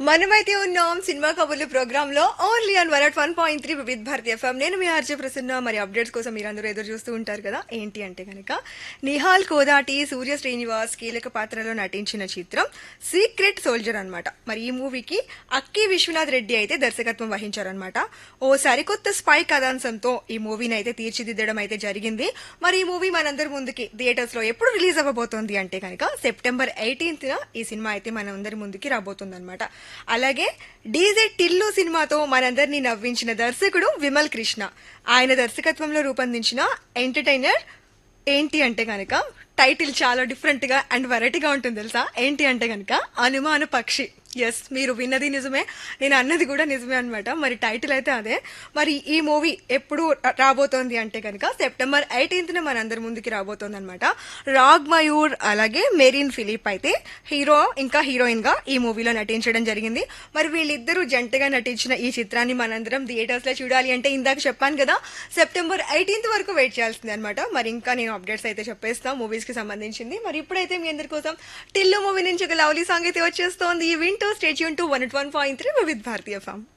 మనమైతే ఉన్నాం సినిమా కబుర్లు ప్రోగ్రామ్ లో only on one one point three Vividh Bharati FM నేను మీ ఆర్జే ప్రసన్న మరి అప్డేట్స్ కోసం మీరందరూ ఎదురు చూస్తూ ఉంటారు కదా ఏంటి అంటే కనుక నిహాల్ కోదాటి సూర్య శ్రీనివాస్ కీలక పాత్రలో నటించిన చిత్రం సీక్రెట్ సోల్జర్ అన్నమాట మరి ఈ మూవీకి అక్కి విశ్వనాథ్ రెడ్డి అయితే దర్శకత్వం వహించారనమాట ఓ సరికొత్త స్పై కథాంశంతో ఈ మూవీని అయితే తీర్చిదిద్దడం అయితే జరిగింది మరి ఈ మూవీ మనందరి ముందుకి థియేటర్స్ లో ఎప్పుడు రిలీజ్ అవ్వబోతోంది అంటే కనుక సెప్టెంబర్ ఎయిటీన్త్ ఈ సినిమా అయితే మనందరి ముందుకి రాబోతుంది అనమాట అలాగే డీజే టిల్లు సినిమాతో మనందరినీ నవ్వించిన దర్శకుడు విమల్ కృష్ణ ఆయన దర్శకత్వంలో రూపొందించిన ఎంటర్టైనర్ ఏంటి అంటే కనుక టైటిల్ చాలా డిఫరెంట్ గా అండ్ వెరైటీగా ఉంటుంది తెలుసా ఏంటి అంటే కనుక అనుమాన పక్షి ఎస్ మీరు విన్నది నిజమే నేను అన్నది కూడా నిజమే అనమాట మరి టైటిల్ అయితే అదే మరి ఈ మూవీ ఎప్పుడు రాబోతోంది అంటే కనుక సెప్టెంబర్ ఎయిటీన్త్ మనందరి ముందుకి రాబోతోంది అనమాట రాగ్ మయూర్ అలాగే మెరీన్ ఫిలిప్ అయితే హీరో ఇంకా హీరోయిన్ గా ఈ మూవీలో నటించడం జరిగింది మరి వీళ్ళిద్దరూ జంటగా నటించిన ఈ చిత్రాన్ని మనందరం థియేటర్స్ లో చూడాలి అంటే ఇందాక చెప్పాను కదా సెప్టెంబర్ ఎయిటీన్త్ వరకు వెయిట్ చేయాల్సింది అనమాట మరి ఇంకా నేను అప్డేట్స్ అయితే చెప్పేస్తాను మూవీస్ కి సంబంధించింది మరి ఇప్పుడైతే మీ అందరి కోసం టిల్లు మూవీ నుంచి ఒక లవ్లీ సాంగ్ అయితే వచ్చేస్తోంది వింటూ stay tune to one one point three with Bharatiya form